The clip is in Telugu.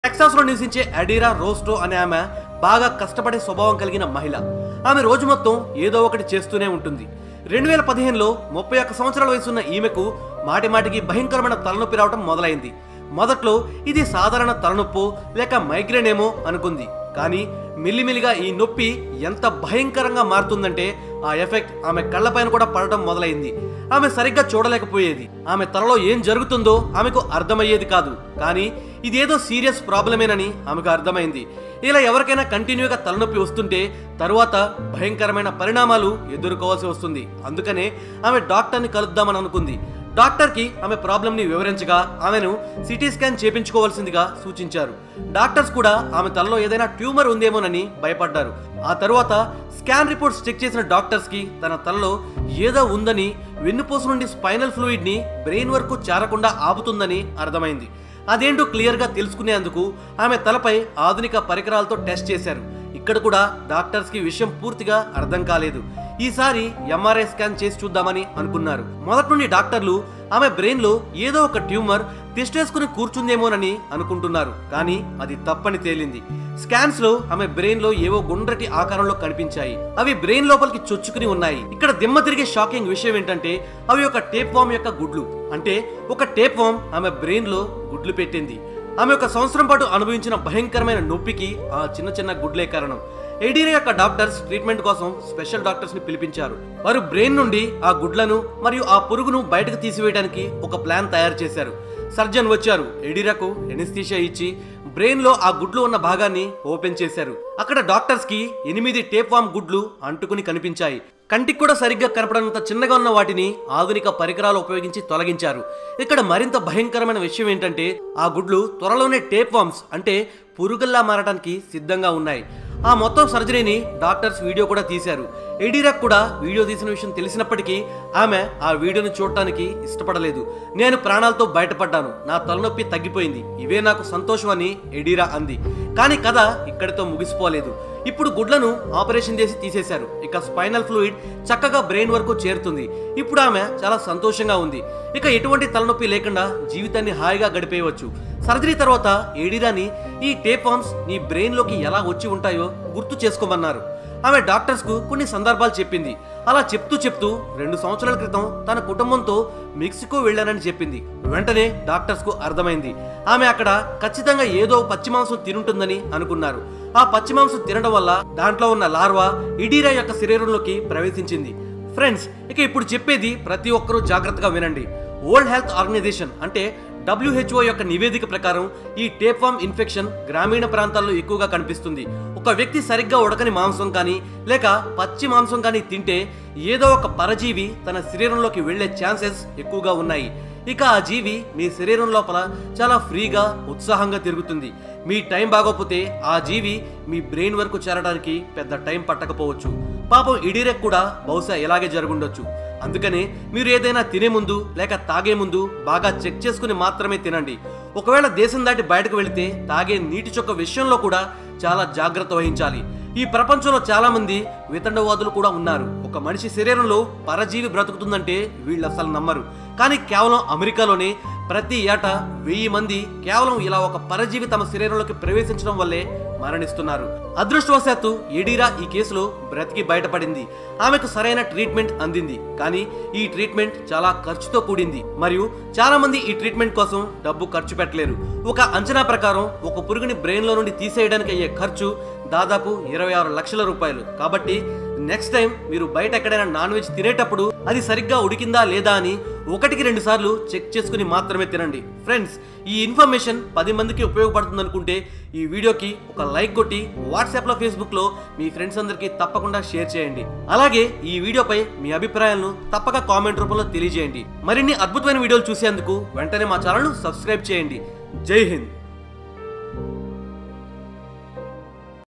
టెక్సాస్ లో నివసించే అడీరా రోస్టో అనే ఆమె బాగా కష్టపడే స్వభావం కలిగిన మహిళ ఆమె రోజు మొత్తం ఏదో ఒకటి చేస్తూనే ఉంటుంది రెండు వేల పదిహేనులో ముప్పై ఒక్క సంవత్సరాల వయసున్న ఈమెకు మాటి మాటికి భయంకరమైన తలనొప్పి రావడం మొదలైంది మొదట్లో ఇది సాధారణ తలనొప్పో లేక మైగ్రేన్ ఏమో అనుకుంది కానీ మెల్లిమెల్లిగా ఈ నొప్పి ఎంత భయంకరంగా మారుతుందంటే ఆ ఎఫెక్ట్ ఆమె కళ్ళపైన కూడా పడటం మొదలైంది ఆమె సరిగ్గా చూడలేకపోయేది ఆమె తలలో ఏం జరుగుతుందో ఆమెకు అర్థమయ్యేది కాదు కానీ ఇదేదో సీరియస్ ప్రాబ్లమేనని ఆమెకు అర్థమైంది ఇలా ఎవరికైనా కంటిన్యూగా తలనొప్పి వస్తుంటే తరువాత భయంకరమైన పరిణామాలు ఎదుర్కోవాల్సి వస్తుంది అందుకనే ఆమె డాక్టర్ని కలుద్దామని అనుకుంది డాక్టర్కి ఆమె ప్రాబ్లంని వివరించగా ఆమెను సిటీ స్కాన్ చేపించుకోవాల్సిందిగా సూచించారు డాక్టర్స్ కూడా ఆమె తలలో ఏదైనా ట్యూమర్ ఉందేమోనని భయపడ్డారు ఆ తరువాత స్కాన్ రిపోర్ట్స్ చెక్ చేసిన డాక్టర్స్కి తన తలలో ఏదో ఉందని వెన్నుపూస నుండి స్పైనల్ ఫ్లూయిడ్ని బ్రెయిన్ వరకు చేరకుండా ఆపుతుందని అర్థమైంది అదేంటో క్లియర్గా తెలుసుకునేందుకు ఆమె తలపై ఆధునిక పరికరాలతో టెస్ట్ చేశారు ఇక్కడ కూడా డాక్టర్స్కి విషయం పూర్తిగా అర్థం కాలేదు ఈసారి ఎంఆర్ఐ స్కాన్ చేసి చూద్దామని అనుకున్నారు మొదటి నుండి డాక్టర్లు ఆమె బ్రెయిన్ లో ఏదో ఒక ట్యూమర్ తిష్టేసుకుని కూర్చుందేమోనని అనుకుంటున్నారు కానీ అది తప్పని తేలింది స్కాన్స్ లో ఆమె బ్రెయిన్ లో ఏవో గుండ్రటి ఆకారంలో కనిపించాయి అవి బ్రెయిన్ లోపలికి చొచ్చుకుని ఉన్నాయి ఇక్కడ దిమ్మ తిరిగే షాకింగ్ విషయం ఏంటంటే అవి ఒక టేప్ వామ్ యొక్క గుడ్లు అంటే ఒక టేప్ వామ్ ఆమె బ్రెయిన్ లో గుడ్లు పెట్టింది ఆమె ఒక సంవత్సరం పాటు అనుభవించిన భయంకరమైన నొప్పికి ఆ చిన్న చిన్న గుడ్లే కారణం ఎడీరియా యొక్క డాక్టర్స్ ట్రీట్మెంట్ కోసం స్పెషల్ డాక్టర్స్ ని పిలిపించారు వారు బ్రెయిన్ నుండి ఆ గుడ్లను మరియు ఆ పురుగును బయటకు తీసివేయడానికి ఒక ప్లాన్ తయారు చేశారు సర్జన్ వచ్చారు ఎడీరాకు ఎనిస్థీషియా ఇచ్చి బ్రెయిన్ లో ఆ గుడ్లు ఉన్న భాగాన్ని ఓపెన్ చేశారు అక్కడ డాక్టర్స్ కి ఎనిమిది టేప్ వామ్ గుడ్లు అంటుకుని కనిపించాయి కంటికి కూడా సరిగ్గా కనపడనంత చిన్నగా ఉన్న వాటిని ఆధునిక పరికరాలు ఉపయోగించి తొలగించారు ఇక్కడ మరింత భయంకరమైన విషయం ఏంటంటే ఆ గుడ్లు త్వరలోనే టేప్ వామ్స్ అంటే పురుగుల్లా మారడానికి సిద్ధంగా ఉన్నాయి ఆ మొత్తం సర్జరీని డాక్టర్స్ వీడియో కూడా తీశారు ఎడీరాక్ కూడా వీడియో తీసిన విషయం తెలిసినప్పటికీ ఆమె ఆ వీడియోని చూడటానికి ఇష్టపడలేదు నేను ప్రాణాలతో బయటపడ్డాను నా తలనొప్పి తగ్గిపోయింది ఇవే నాకు సంతోషం అని ఎడీరా అంది కానీ కథ ఇక్కడితో ముగిసిపోలేదు ఇప్పుడు గుడ్లను ఆపరేషన్ చేసి తీసేశారు ఇక స్పైనల్ ఫ్లూయిడ్ చక్కగా బ్రెయిన్ వరకు చేరుతుంది ఇప్పుడు ఆమె చాలా సంతోషంగా ఉంది ఇక ఎటువంటి తలనొప్పి లేకుండా జీవితాన్ని హాయిగా గడిపేయవచ్చు సర్జరీ తర్వాత ఏడిరాని ఈ టేప్ ఫామ్స్ నీ బ్రెయిన్ లోకి ఎలా వచ్చి ఉంటాయో గుర్తు చేసుకోమన్నారు ఆమె డాక్టర్స్ కు కొన్ని సందర్భాలు చెప్పింది అలా చెప్తూ చెప్తూ రెండు సంవత్సరాల క్రితం తన కుటుంబంతో మెక్సికో వెళ్ళానని చెప్పింది వెంటనే డాక్టర్స్ కు అర్థమైంది ఆమె అక్కడ ఖచ్చితంగా ఏదో పచ్చి మాంసం తినుంటుందని అనుకున్నారు ఆ పచ్చి మాంసం తినడం వల్ల దాంట్లో ఉన్న లార్వా ఇడీరా యొక్క శరీరంలోకి ప్రవేశించింది ఫ్రెండ్స్ ఇక ఇప్పుడు చెప్పేది ప్రతి ఒక్కరూ జాగ్రత్తగా వినండి వరల్డ్ హెల్త్ ఆర్గనైజేషన్ అంటే డబ్ల్యూహెచ్ఓ యొక్క నివేదిక ప్రకారం ఈ టేప్వామ్ ఇన్ఫెక్షన్ గ్రామీణ ప్రాంతాల్లో ఎక్కువగా కనిపిస్తుంది ఒక వ్యక్తి సరిగ్గా ఉడకని మాంసం కానీ లేక పచ్చి మాంసం కానీ తింటే ఏదో ఒక పరజీవి తన శరీరంలోకి వెళ్లే ఛాన్సెస్ ఎక్కువగా ఉన్నాయి ఇక ఆ జీవి మీ శరీరం లోపల చాలా ఫ్రీగా ఉత్సాహంగా తిరుగుతుంది మీ టైం బాగోకపోతే ఆ జీవి మీ బ్రెయిన్ వరకు చేరడానికి పెద్ద టైం పట్టకపోవచ్చు పాపం ఇడీరెక్ కూడా బహుశా ఇలాగే జరుగుండొచ్చు అందుకనే మీరు ఏదైనా తినే ముందు లేక తాగే ముందు బాగా చెక్ చేసుకుని మాత్రమే తినండి ఒకవేళ దేశం దాటి బయటకు వెళితే తాగే నీటి చొక్క విషయంలో కూడా చాలా జాగ్రత్త వహించాలి ఈ ప్రపంచంలో చాలా మంది వితండవాదులు కూడా ఉన్నారు ఒక మనిషి శరీరంలో పరజీవి బ్రతుకుతుందంటే వీళ్ళు అసలు నమ్మరు కానీ కేవలం అమెరికాలోనే ప్రతి ఏటా వెయ్యి మంది కేవలం ఇలా ఒక పరజీవి తమ శరీరంలోకి ప్రవేశించడం వల్లే మరణిస్తున్నారు అదృష్టవశాత్తు ఎడీరా ఈ కేసులో బ్రతికి బయటపడింది ఆమెకు సరైన ట్రీట్మెంట్ అందింది కానీ ఈ ట్రీట్మెంట్ చాలా ఖర్చుతో కూడింది మరియు చాలా మంది ఈ ట్రీట్మెంట్ కోసం డబ్బు ఖర్చు పెట్టలేరు ఒక అంచనా ప్రకారం ఒక పురుగుని బ్రెయిన్ లో నుండి తీసేయడానికి అయ్యే ఖర్చు దాదాపు ఇరవై ఆరు లక్షల రూపాయలు కాబట్టి నెక్స్ట్ టైం మీరు బయట ఎక్కడైనా నాన్ వెజ్ తినేటప్పుడు అది సరిగ్గా ఉడికిందా లేదా అని ఒకటికి రెండు సార్లు చెక్ చేసుకుని మాత్రమే తినండి ఫ్రెండ్స్ ఈ ఇన్ఫర్మేషన్ పది మందికి ఉపయోగపడుతుంది అనుకుంటే ఈ వీడియోకి ఒక లైక్ కొట్టి వాట్సాప్లో ఫేస్బుక్లో మీ ఫ్రెండ్స్ అందరికీ తప్పకుండా షేర్ చేయండి అలాగే ఈ వీడియోపై మీ అభిప్రాయాలను తప్పక కామెంట్ రూపంలో తెలియజేయండి మరిన్ని అద్భుతమైన వీడియోలు చూసేందుకు వెంటనే మా ఛానల్ను సబ్స్క్రైబ్ చేయండి జై హింద్